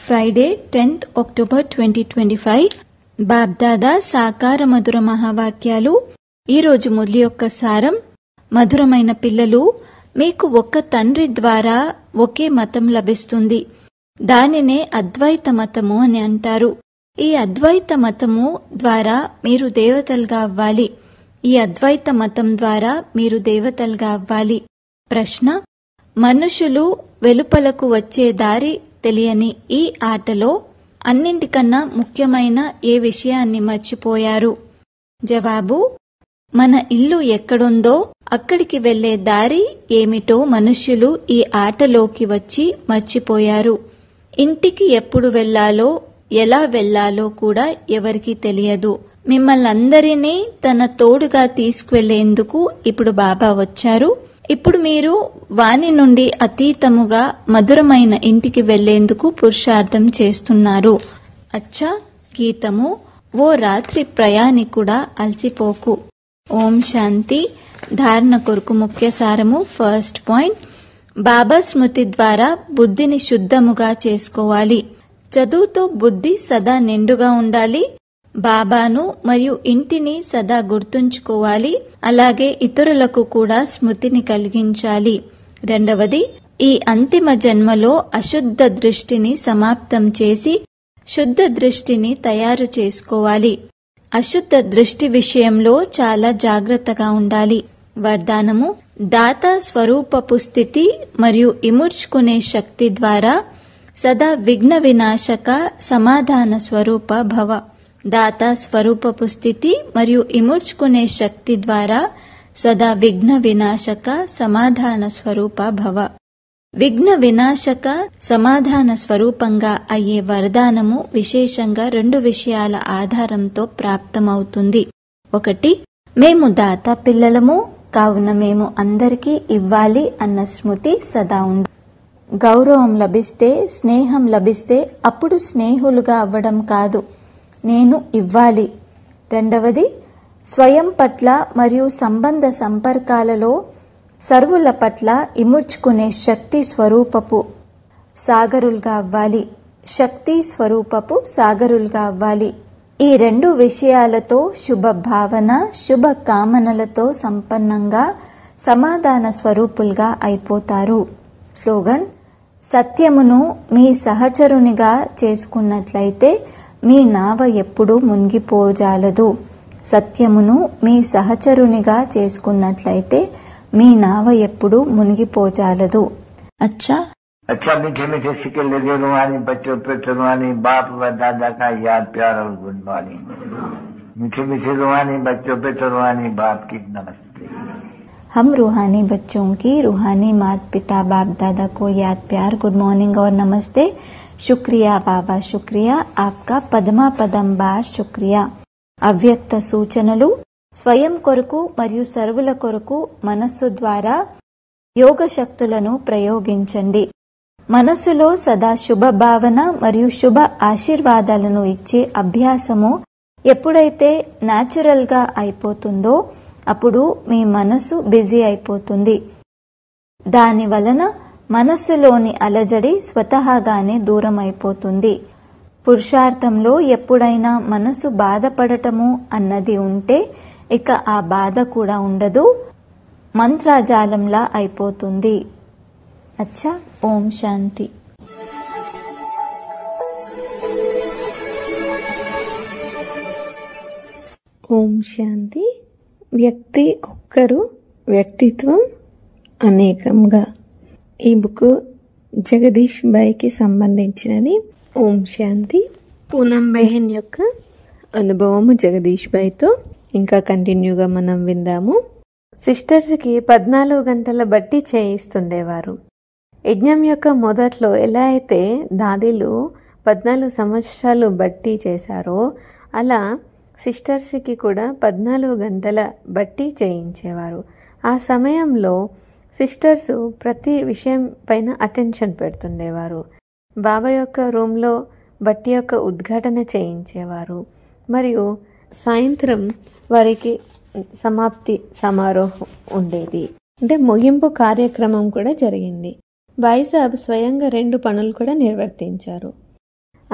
Friday tenth October twenty twenty five Bapdada సాకార మధుర మహావాక్యాలు ఈరోజు మురళి యొక్క సారం మధురమైన పిల్లలు మీకు ఒక్క తండ్రి ద్వారా ఒకే మతం లభిస్తుంది దానినే అద్వైత మతము అని అంటారు ఈ అద్వైత మతము ద్వారా మీరు దేవతలుగా అవ్వాలి ఈ అద్వైత మతం ద్వారా మీరు దేవతలుగా అవ్వాలి ప్రశ్న మనుషులు వెలుపలకు వచ్చే దారి తెలియని ఈ ఆటలో అన్నింటికన్నా ముఖ్యమైన ఏ విషయాన్ని మర్చిపోయారు జవాబు మన ఇల్లు ఎక్కడుందో అక్కడికి వెళ్లే దారి ఏమిటో మనుష్యులు ఈ ఆటలోకి వచ్చి మర్చిపోయారు ఇంటికి ఎప్పుడు వెళ్లాలో ఎలా వెళ్లాలో కూడా ఎవరికీ తెలియదు మిమ్మల్ని అందరినీ తన తోడుగా తీసుకువెళ్లేందుకు ఇప్పుడు బాబా వచ్చారు ఇప్పుడు మీరు వాని నుండి అతీతముగా మధురమైన ఇంటికి వెళ్లేందుకు పురుషార్థం చేస్తున్నారు అచ్చా గీతము ఓ రాత్రి ప్రయాణికుడా అలసిపోకు ఓం శాంతి ధారణ కొరకు ముఖ్య సారము ఫస్ట్ పాయింట్ బాబా స్మృతి ద్వారా బుద్ధిని శుద్ధముగా చేసుకోవాలి చదువుతో బుద్ధి సదా నిండుగా ఉండాలి బాబాను మరియు ఇంటిని సదా గుర్తుంచుకోవాలి అలాగే ఇతరులకు కూడా స్మృతిని కలిగించాలి రెండవది ఈ అంతిమ జన్మలో అశుద్ధ దృష్టిని సమాప్తం చేసి శుద్ధ దృష్టిని తయారు చేసుకోవాలి అశుద్ధ దృష్టి విషయంలో చాలా జాగ్రత్తగా ఉండాలి వరదానము దాత స్వరూపపు స్థితి మరియు ఇముడ్చుకునే శక్తి ద్వారా సదా విఘ్న వినాశక సమాధాన స్వరూప భవ దాత స్వరూపపు స్థితి మరియు ఇముడ్చుకునే శక్తి ద్వారా సదా విఘ్న వినాశక సమాధాన స్వరూప భవ విఘ్న వినాశక సమాధాన స్వరూపంగా అయ్యే వరదానము విశేషంగా రెండు విషయాల ఆధారంతో ప్రాప్తమవుతుంది ఒకటి మేము దాత పిల్లలము కావున మేము అందరికీ ఇవ్వాలి అన్న స్మృతి సదా ఉండు గౌరవం లభిస్తే స్నేహం లభిస్తే అప్పుడు స్నేహులుగా అవ్వడం కాదు నేను ఇవ్వాలి రెండవది స్వయం పట్ల మరియు సంబంధ సంపర్కాలలో సర్వుల పట్ల ఇముడ్చుకునే శక్తి స్వరూపపు సాగరులుగా అవ్వాలి శక్తి స్వరూపపు సాగరులుగా అవ్వాలి ఈ రెండు విషయాలతో శుభ భావన శుభ కామనలతో సంపన్నంగా సమాధాన స్వరూపులుగా అయిపోతారు స్లోగన్ సత్యమును మీ సహచరునిగా చేసుకున్నట్లయితే మీ నావ ఎప్పుడూ మునిగిపోజాలదు సత్యమును మీ సహచరునిగా చేసుకున్నట్లయితే మీ నావ ఎప్పుడూ మునిగిపోజాలదు అచ్చా अच्छा मीठे मीठे सिक्के लगे रुहानी बच्चों पे रुहानी बाप व दादा का याद प्यार और गुड मॉर्निंग मीठे मीठे रुहानी बच्चों पे रुहानी बाप की नमस्ते हम रूहानी बच्चों की रूहानी मात पिता बाप दादा को याद प्यार गुड मॉर्निंग और नमस्ते शुक्रिया बाबा शुक्रिया आपका పదమా పదం బార్ శుక్రియా అవ్యక్త సూచనలు స్వయం కొరకు మరియు సర్వుల కొరకు మనస్సు ద్వారా యోగ శక్తులను ప్రయోగించండి మనస్సులో సదా శుభ భావన మరియు శుభ ఆశీర్వాదాలను ఇచ్చే అభ్యాసము ఎప్పుడైతే న్యాచురల్ గా అయిపోతుందో అప్పుడు మీ మనసు బిజీ అయిపోతుంది దాని వలన మనస్సులోని అలజడి స్వతహాగానే దూరం అయిపోతుంది పురుషార్థంలో ఎప్పుడైనా మనసు బాధపడటము అన్నది ఉంటే ఇక ఆ బాధ కూడా ఉండదు మంత్రాజాలంలా అయిపోతుంది అచ్చా ఓం శాంతి ఓం శాంతి వ్యక్తి ఒక్కరు వ్యక్తిత్వం అనేకంగా ఈ బుక్ జగదీష్ బాయ్కి సంబంధించినది ఓం శాంతి పూనం బెహన్ యొక్క అనుభవము జగదీష్ బాయ్తో ఇంకా కంటిన్యూగా మనం విందాము సిస్టర్స్కి పద్నాలుగు గంటల బట్టి చేయిస్తుండేవారు యజ్ఞం యొక్క మొదట్లో ఎలా అయితే దాదీలు పద్నాలుగు సంవత్సరాలు బట్టి చేశారో అలా సిస్టర్స్కి కూడా పద్నాలుగు గంటల బట్టి చేయించేవారు ఆ సమయంలో సిస్టర్స్ ప్రతి విషయం పైన అటెన్షన్ పెడుతుండేవారు బాబా యొక్క రూమ్లో బట్టి యొక్క ఉద్ఘాటన చేయించేవారు మరియు సాయంత్రం వారికి సమాప్తి సమారోహం ఉండేది అంటే ముగింపు కార్యక్రమం కూడా జరిగింది బాయిసాబ్ స్వయంగా రెండు పనులు కూడా నిర్వర్తించారు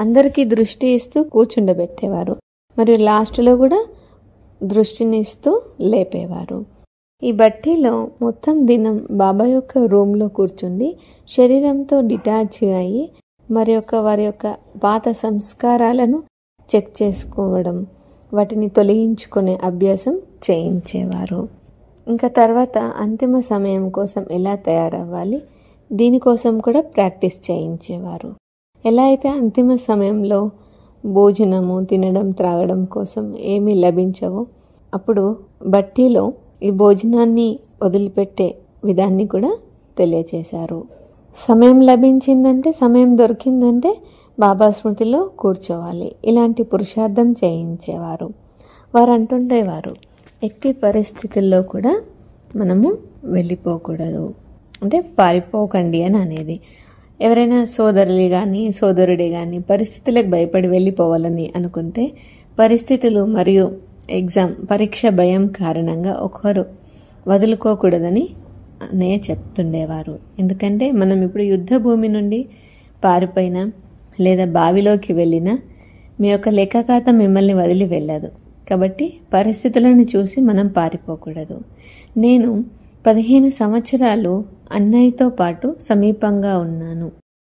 అందరికీ దృష్టి ఇస్తూ కూర్చుండబెట్టేవారు మరియు లాస్ట్లో కూడా దృష్టిని ఇస్తూ లేపేవారు ఈ బట్టీలో మొత్తం దినం బాబా యొక్క రూమ్లో కూర్చుండి శరీరంతో డిటాచ్ అయ్యి మరి యొక్క వారి యొక్క పాత సంస్కారాలను చెక్ చేసుకోవడం వాటిని తొలగించుకునే అభ్యాసం చేయించేవారు ఇంకా తర్వాత అంతిమ సమయం కోసం ఎలా తయారవ్వాలి దీనికోసం కూడా ప్రాక్టీస్ చేయించేవారు ఎలా అయితే అంతిమ సమయంలో భోజనము తినడం త్రాగడం కోసం ఏమీ లభించవో అప్పుడు బట్టీలో ఈ భోజనాన్ని వదిలిపెట్టే విధాన్ని కూడా తెలియచేశారు సమయం లభించిందంటే సమయం దొరికిందంటే బాబా స్మృతిలో కూర్చోవాలి ఇలాంటి పురుషార్థం చేయించేవారు వారు అంటుండేవారు ఎట్టి పరిస్థితుల్లో కూడా మనము వెళ్ళిపోకూడదు అంటే పారిపోకండి అని అనేది ఎవరైనా సోదరులు కానీ సోదరుడే కానీ పరిస్థితులకు భయపడి వెళ్ళిపోవాలని అనుకుంటే పరిస్థితులు మరియు ఎగ్జామ్ పరీక్ష భయం కారణంగా ఒకరు వదులుకోకూడదని నే చెప్తుండేవారు ఎందుకంటే మనం ఇప్పుడు యుద్ధ భూమి నుండి పారిపోయినా లేదా బావిలోకి వెళ్ళినా మీ యొక్క లెక్కఖాతం మిమ్మల్ని వదిలి వెళ్ళదు కాబట్టి పరిస్థితులను చూసి మనం పారిపోకూడదు నేను పదిహేను సంవత్సరాలు అన్నయ్యతో పాటు సమీపంగా ఉన్నాను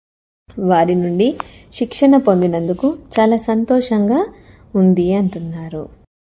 వారి నుండి శిక్షణ పొందినందుకు చాలా సంతోషంగా ఉంది అంటున్నారు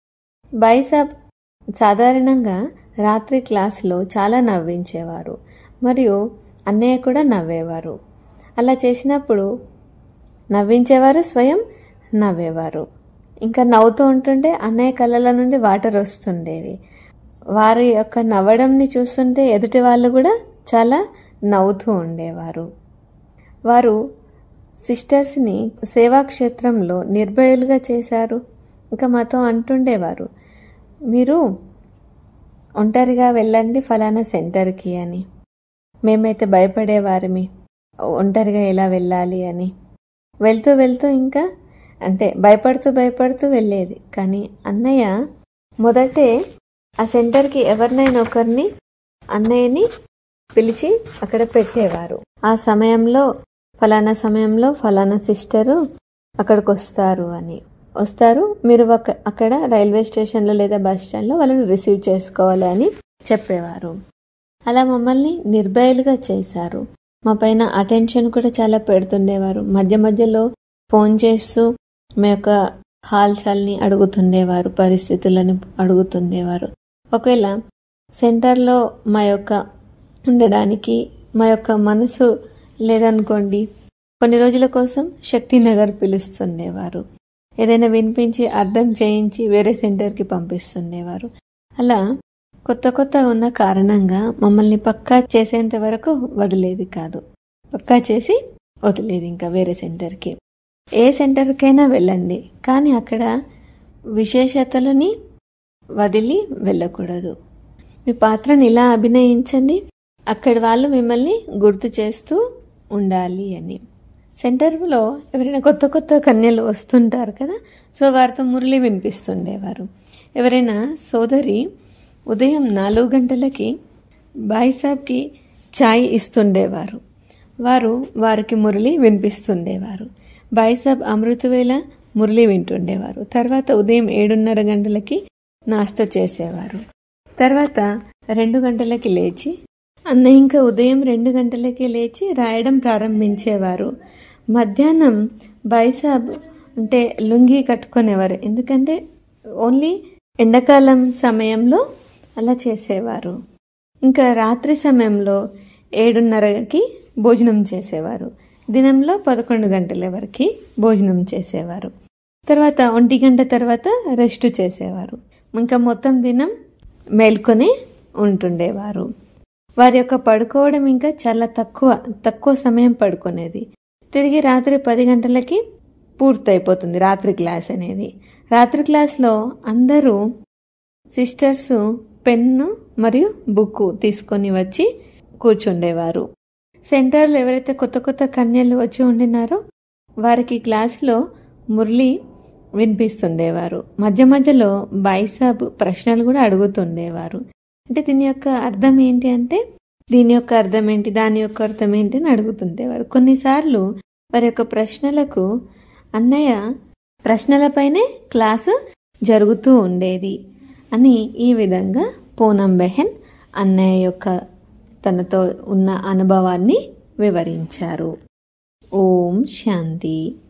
బైసాబ్ సాధారణంగా రాత్రి క్లాసులో చాలా నవ్వించేవారు మరియు అన్నయ్య కూడా నవ్వేవారు అలా చేసినప్పుడు నవ్వించేవారు స్వయం నవ్వేవారు ఇంకా నవ్వుతూ ఉంటుంటే అన్నయ్య కళ్ళల నుండి వాటర్ వస్తుండేవి వారి యొక్క నవ్వడంని చూస్తుంటే ఎదుటి వాళ్ళు కూడా చాలా నవ్వుతూ ఉండేవారు వారు సిస్టర్స్ని సేవాక్షేత్రంలో నిర్భయులుగా చేశారు ఇంకా మాతో అంటుండేవారు మీరు ఒంటరిగా వెళ్ళండి ఫలానా సెంటర్కి అని మేమైతే భయపడేవారిమి ఒంటరిగా ఎలా వెళ్ళాలి అని వెళ్తూ వెళ్తూ ఇంకా అంటే భయపడుతూ భయపడుతూ వెళ్ళేది కానీ అన్నయ్య మొదటే ఆ సెంటర్కి ఎవరినైనా ఒకరిని అన్నయ్యని పిలిచి అక్కడ పెట్టేవారు ఆ సమయంలో ఫలానా సమయంలో ఫలానా సిస్టరు అక్కడికి వస్తారు అని వస్తారు మీరు ఒక- అక్కడ రైల్వే స్టేషన్లో లేదా బస్ స్టాండ్లో వాళ్ళని రిసీవ్ చేసుకోవాలి అని చెప్పేవారు అలా మమ్మల్ని నిర్భయలుగా చేశారు మా పైన అటెన్షన్ కూడా చాలా పెడుతుండేవారు మధ్య మధ్యలో ఫోన్ చేస్తూ మా యొక్క హాల్చాల్ని అడుగుతుండేవారు పరిస్థితులను అడుగుతుండేవారు ఒకవేళ సెంటర్లో మా యొక్క ఉండడానికి మా యొక్క మనసు లేదనుకోండి కొన్ని రోజుల కోసం శక్తినగర్ పిలుస్తుండేవారు ఏదైనా వినిపించి అర్థం చేయించి వేరే సెంటర్కి పంపిస్తుండేవారు అలా కొత్త కొత్త ఉన్న కారణంగా మమ్మల్ని పక్కా చేసేంత వరకు వదిలేది కాదు పక్కా చేసి వదిలేదు ఇంకా వేరే సెంటర్కి ఏ సెంటర్కైనా వెళ్ళండి కానీ అక్కడ విశేషతలని వదిలి వెళ్ళకూడదు మీ పాత్రను ఇలా అభినయించండి అక్కడి వాళ్ళు మిమ్మల్ని గుర్తు చేస్తూ ఉండాలి అని సెంటర్లో ఎవరైనా కొత్త కొత్త కన్యలు వస్తుంటారు కదా సో వారితో మురళి వినిపిస్తుండేవారు ఎవరైనా సోదరి ఉదయం నాలుగు గంటలకి బాయిసాబ్కి ఛాయ్ ఇస్తుండేవారు వారు వారికి మురళి వినిపిస్తుండేవారు బాయిసాబ్ అమృతవేళ మురళి వింటుండేవారు తర్వాత ఉదయం ఏడున్నర గంటలకి నాస్తా చేసేవారు తర్వాత రెండు గంటలకి లేచి అన్న ఇంకా ఉదయం రెండు గంటలకి లేచి రాయడం ప్రారంభించేవారు మధ్యాహ్నం బైసాబ్ అంటే లుంగి కట్టుకునేవారు ఎందుకంటే ఓన్లీ ఎండాకాలం సమయంలో అలా చేసేవారు ఇంకా రాత్రి సమయంలో ఏడున్నరకి భోజనం చేసేవారు దినంలో పదకొండు గంటల వరకు భోజనం చేసేవారు తర్వాత ఒంటి గంట తర్వాత రెస్ట్ చేసేవారు ఇంకా మొత్తం దినం మేల్కొనే ఉంటుండేవారు వారి యొక్క పడుకోవడం ఇంకా చాలా తక్కువ తక్కువ సమయం పడుకునేది తిరిగి రాత్రి పది గంటలకి పూర్తయిపోతుంది రాత్రి క్లాస్ అనేది రాత్రి క్లాస్లో అందరూ సిస్టర్స్ పెన్ను మరియు బుక్ తీసుకొని వచ్చి కూర్చుండేవారు సెంటర్లో ఎవరైతే కొత్త కొత్త కన్యలు వచ్చి ఉండినారో వారికి క్లాసులో మురళి వినిపిస్తుండేవారు మధ్య మధ్యలో బైసాబ్ ప్రశ్నలు కూడా అడుగుతుండేవారు అంటే దీని యొక్క అర్థం ఏంటి అంటే దీని యొక్క అర్థం ఏంటి దాని యొక్క అర్థం ఏంటి అని అడుగుతుండేవారు కొన్నిసార్లు వారి యొక్క ప్రశ్నలకు అన్నయ్య ప్రశ్నలపైనే క్లాసు జరుగుతూ ఉండేది అని ఈ విధంగా పూనం బెహెన్ అన్నయ్య యొక్క తనతో ఉన్న అనుభవాన్ని వివరించారు ఓం శాంతి